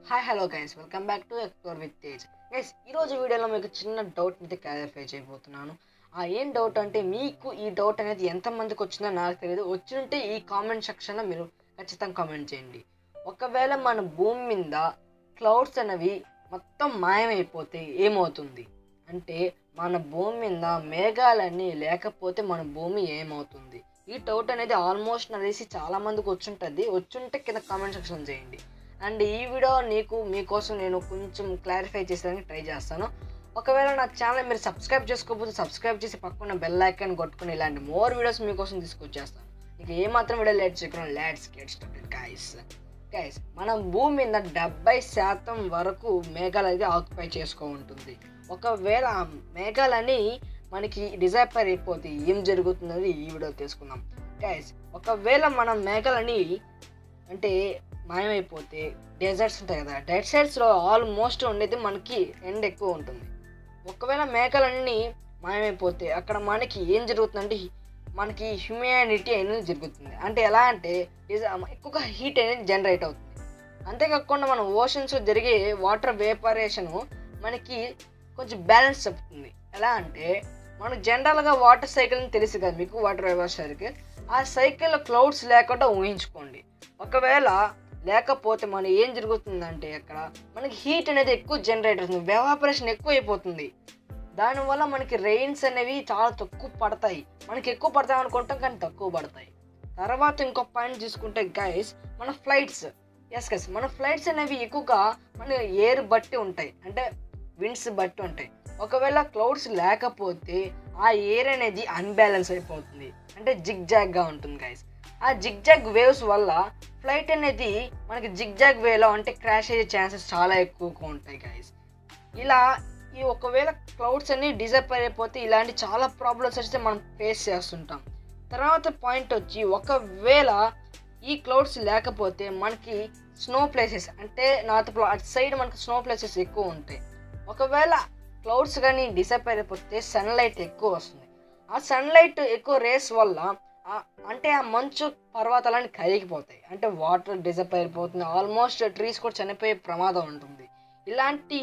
hi hello guys welcome back to explore with Tej guys ఈరోజు వీడియోలో మీకు చిన్న డౌట్ అయితే క్లారిఫై చేయబోతున్నాను ఆ ఏం డౌట్ అంటే మీకు ఈ డౌట్ అనేది ఎంతమందికి వచ్చిందో నాకు తెలియదు వచ్చింటే ఈ కామెంట్ సెక్షన్లో మీరు ఖచ్చితంగా కామెంట్ చేయండి ఒకవేళ మన భూమి మీద క్లౌడ్స్ అనేవి మొత్తం మాయమైపోతే ఏమవుతుంది అంటే మన భూమి మీద మేఘాలన్నీ లేకపోతే మన భూమి ఏమవుతుంది ఈ డౌట్ అనేది ఆల్మోస్ట్ నాకు తెలిసి చాలా మందికి వచ్చుంటుంది వచ్చుంటే కింద కామెంట్ సెక్షన్ చేయండి అండ్ ఈ వీడియో నీకు మీకోసం నేను కొంచెం క్లారిఫై చేసేదానికి ట్రై చేస్తాను ఒకవేళ నా ఛానల్ మీరు సబ్స్క్రైబ్ చేసుకోకపోతే సబ్స్క్రైబ్ చేసి పక్కన బెల్ ఐకాన్ కొట్టుకుని ఇలాంటి మోర్ వీడియోస్ మీకోసం తీసుకొచ్చేస్తాను ఇక ఏమాత్రం వీడియో లేట్ చేయకుండా let's get started guys guys మనం భూమి మీద డెబ్బై శాతం వరకు మేఘాలు అయితే ఆక్యుపై చేసుకో ఉంటుంది ఒకవేళ ఆ మేఘాలని మనకి డిజైపర్ అయిపోతే ఏం జరుగుతుందని ఈ వీడియో తీసుకుందాం గైస్ ఒకవేళ మనం మేఘాలని అంటే మాయమైపోతే డెజర్ట్స్ ఉంటాయి కదా డెజర్ట్స్లో ఆల్మోస్ట్ ఉండేది మనకి ఎండ్ ఎక్కువ ఉంటుంది ఒకవేళ మేఘాలన్నీ మాయమైపోతే అక్కడ మనకి ఏం జరుగుతుందంటే మనకి హ్యూమానిటీ అనేది జరుగుతుంది అంటే ఎలా అంటే డిజ- ఎక్కువగా హీట్ అనేది జనరేట్ అవుతుంది అంతేకాకుండా మన ఓషన్స్ జరిగే వాటర్ వేపరేషన్ మనకి కొంచెం బ్యాలెన్స్ చెప్తుంది ఎలా అంటే మనకు జనరల్గా వాటర్ సైకిల్ అని తెలుసు కదా మీకు వాటర్ వేపర్ సైకిల్ ఆ సైకిల్లో క్లౌడ్స్ లేకుండా ఊహించుకోండి ఒకవేళ లేకపోతే మన ఏం జరుగుతుందంటే అక్కడ మనకి హీట్ అనేది ఎక్కువ జనరేట్ అవుతుంది వెవాపరేషన్ ఎక్కువ అయిపోతుంది దానివల్ల మనకి రెయిన్స్ అనేవి చాలా తక్కువ పడతాయి మనకి ఎక్కువ పడతాయి అనుకుంటాం కానీ తక్కువ పడతాయి తర్వాత ఇంకో పాయింట్ తీసుకుంటే గైస్ మన ఫ్లైట్స్ ఎస్ గైస్ మన ఫ్లైట్స్ అనేవి ఎక్కువగా మన ఎయిర్ బట్టి ఉంటాయి అంటే విండ్స్ బట్టి ఉంటాయి ఒకవేళ క్లౌడ్స్ లేకపోతే ఆ ఎయిర్ అనేది అన్బ్యాలెన్స్ అయిపోతుంది అంటే జిగ్ జాగ్గా ఉంటుంది గైస్ ఆ జిగ్ జాగ్ వేవ్స్ వల్ల ఫ్లైట్ అనేది మనకి జిగ్ జాగ్ వేలో అంటే క్రాష్ అయ్యే ఛాన్సెస్ చాలా ఎక్కువగా ఉంటాయి గైస్ ఇలా ఈ ఒకవేళ క్లౌడ్స్ అన్ని డిజైపర్ అయిపోతే ఇలాంటి చాలా ప్రాబ్లమ్స్ వస్తే మనం ఫేస్ చేస్తుంటాం తర్వాత పాయింట్ వచ్చి ఒకవేళ ఈ క్లౌడ్స్ లేకపోతే మనకి స్నో ప్లేసెస్ అంటే నార్త్ ప్లా అటు సైడ్ మనకి స్నో ప్లేసెస్ ఎక్కువ ఉంటాయి ఒకవేళ క్లౌడ్స్ కానీ డిసపైర్ అయిపోతే సన్లైట్ ఎక్కువ వస్తుంది ఆ సన్లైట్ ఎక్కువ రేస్ వల్ల ఆ- అంటే ఆ మంచు పర్వతాలన్నీ కరిగిపోతాయి అంటే వాటర్ డిసపైర్ అయిపోతుంది ఆల్మోస్ట్ ట్రీస్ కూడా చనిపోయే ప్రమాదం ఉంటుంది ఇలాంటి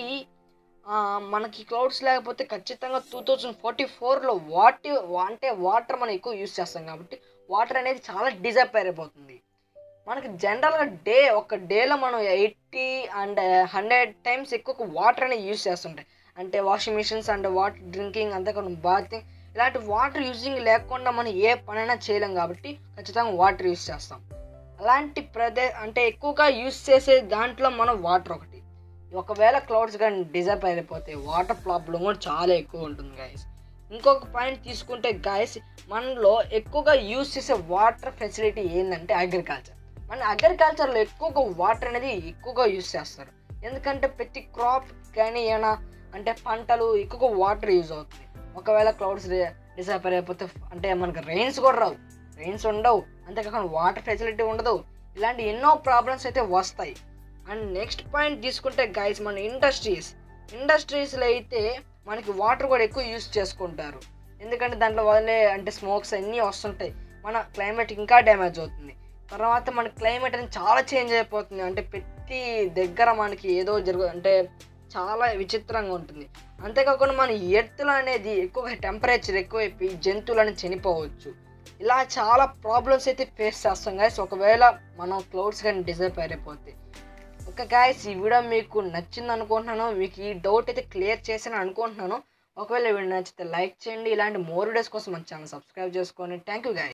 ఆ, మనకి క్లౌడ్స్ లేకపోతే ఖచ్చితంగా టూ థౌజండ్ ఫార్టీ ఫోర్లో వాటి అంటే వాటర్ మనం ఎక్కువ యూస్ చేస్తాం కాబట్టి వాటర్ అనేది చాలా డిజపైర్ అయిపోతుంది మనకి జనరల్గా డే ఒక డేలో మనం ఎయిటీ అండ్ హండ్రెడ్ టైమ్స్ ఎక్కువ వాటర్ అనేది యూస్ చేస్తుంటాయి అంటే washing machines and water drinking అంతేకాకుండా బాతింగ్ ఇలాంటి వాటర్ యూజింగ్ లేకుండా మనం ఏ పనైనా చేయలేం కాబట్టి ఖచ్చితంగా వాటర్ యూస్ చేస్తాం అలాంటి ప్రదే అంటే ఎక్కువగా యూస్ చేసే దాంట్లో మనం వాటర్ ఒకటి ఒకవేళ క్లౌడ్స్ కానీ డిజైప్ అయిపోతే వాటర్ ప్రాబ్లం కూడా చాలా ఎక్కువ ఉంటుంది గైస్ ఇంకొక పాయింట్ తీసుకుంటే గైస్ మనలో ఎక్కువగా యూస్ చేసే వాటర్ ఫెసిలిటీ ఏంటంటే అగ్రికల్చర్ మన అగ్రికల్చర్లో ఎక్కువగా వాటర్ అనేది ఎక్కువగా యూస్ చేస్తారు ఎందుకంటే ప్రతి క్రాప్ కానీ ఏమైనా అంటే పంటలు ఎక్కువగా వాటర్ యూజ్ అవుతుంది ఒకవేళ క్లౌడ్స్ డిసైపర్ అయిపోతే అంటే మనకి రెయిన్స్ కూడా రావు రెయిన్స్ ఉండవు అంతేకాకుండా వాటర్ ఫెసిలిటీ ఉండదు ఇలాంటి ఎన్నో ప్రాబ్లమ్స్ అయితే వస్తాయి అండ్ నెక్స్ట్ పాయింట్ తీసుకుంటే గైస్ మన ఇండస్ట్రీస్ ఇండస్ట్రీస్లో అయితే మనకి వాటర్ కూడా ఎక్కువ యూస్ చేసుకుంటారు ఎందుకంటే దాంట్లో వదిలే అంటే స్మోక్స్ అన్నీ వస్తుంటాయి మన క్లైమేట్ ఇంకా డ్యామేజ్ అవుతుంది తర్వాత మన క్లైమేట్ అనేది చాలా చేంజ్ అయిపోతుంది అంటే ప్రతి దగ్గర మనకి ఏదో జరుగు అంటే చాలా విచిత్రంగా ఉంటుంది అంతేకాకుండా మన ఎర్త్లో అనేది ఎక్కువ టెంపరేచర్ ఎక్కువైపోయి జంతువులు అనేది చనిపోవచ్చు ఇలా చాలా ప్రాబ్లమ్స్ అయితే ఫేస్ చేస్తాం గాయస్ ఒకవేళ మనం క్లౌడ్స్ కానీ డిజైపర్ అయిపోతే ఓకే గాయస్ ఈ వీడియో మీకు నచ్చింది అనుకుంటున్నాను మీకు ఈ డౌట్ అయితే క్లియర్ చేసాను అనుకుంటున్నాను ఒకవేళ వీడియో నచ్చితే లైక్ చేయండి ఇలాంటి మోర్ వీడియోస్ కోసం మన ఛానల్ సబ్స్క్రైబ్ చేసుకోండి థ్యాంక్ యూ గాయస్